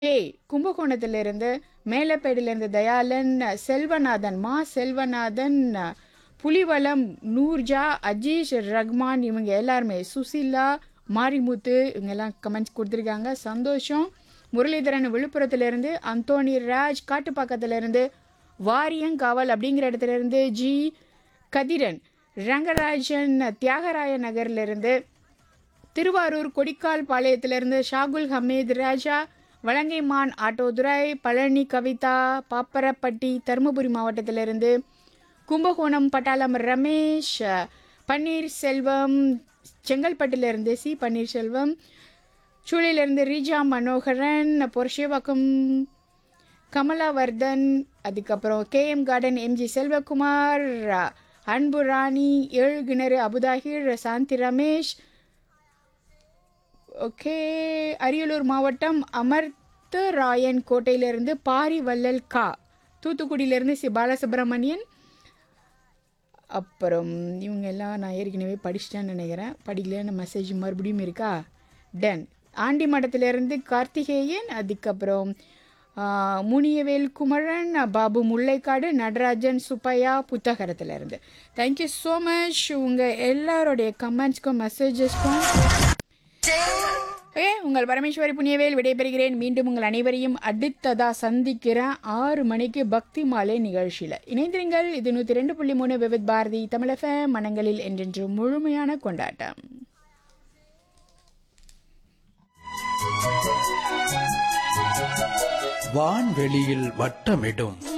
ஏய் கும்பகோணத்திலிருந்து மேலப்பேடிலிருந்து தயாளன் செல்வநாதன் மா செல்வநாதன் புலிவலம் நூர்ஜா அஜீஷ் ரஹ்மான் இவங்க எல்லாருமே சுசிலா மாரிமுத்து இவங்க எல்லாம் கமெண்ட்ஸ் கொடுத்துருக்காங்க சந்தோஷம் முரளிதரன் விழுப்புரத்துலேருந்து அந்தோணி ராஜ் காட்டுப்பாக்கத்துலேருந்து வாரியங்காவல் அப்படிங்கிற இடத்துல இருந்து ஜி கதிரன் ரங்கராஜன் தியாகராய நகர்லேருந்து திருவாரூர் கொடிக்கால் பாளையத்திலிருந்து ஷாகுல் ஹமீத் ராஜா வலங்கைமான் ஆட்டோதுரை பழனி கவிதா பாப்பரப்பட்டி தருமபுரி மாவட்டத்திலிருந்து கும்பகோணம் பட்டாளம் ரமேஷ் பன்னீர்செல்வம் செங்கல்பட்டிலிருந்து சி பன்னீர்செல்வம் சூளையிலிருந்து ரீஜா மனோகரன் பொருஷேவாக்கம் கமலாவர்தன் அதுக்கப்புறம் KM garden MG Selvakumar Anbu Rani Ezhu Kinaru Abuthahir Shanthi Ramesh okay Ariyalur மாவட்டம் அமர்த்தராயன் கோட்டையிலிருந்து பாரிவள்ளல் கா தூத்துக்குடியிலேருந்து சி பாலசுப்ரமணியன் அப்புறம் இவங்க எல்லாம் நான் ஏற்கனவே படிச்சிட்டேன்னு நினைக்கிறேன் படிக்கலன்னு மெசேஜ் மறுபடியும் இருக்கா டன் ஆண்டி மடத்திலிருந்து கார்த்திகேயன் அதுக்கப்புறம் ஆ, முனியவேல் குமரன் பாபு முல்லைக்காடு நடராஜன் சுப்பையா புத்தகரத்துலேருந்து தேங்க்யூ ஸோ மச் உங்கள் எல்லாருடைய கமெண்ட்ஸ்க்கும் மெசேஜஸ்க்கும் ஓகே உங்கள் பரமேஸ்வரி புண்ணியவேல் விடைபெறுகிறேன் மீண்டும் உங்கள் அனைவரையும் அடுத்ததா சந்திக்கிறேன் ஆறு மணிக்கு பக்தி மாலை நிகழ்ச்சியில் இணைந்திருங்கள் இது நூற்றி ரெண்டு புள்ளி மூணு விவித் பாரதி தமிழக மனங்களில் என்றென்று முழுமையான கொண்டாட்டம் வான்வெளியில் வட்டமிடும்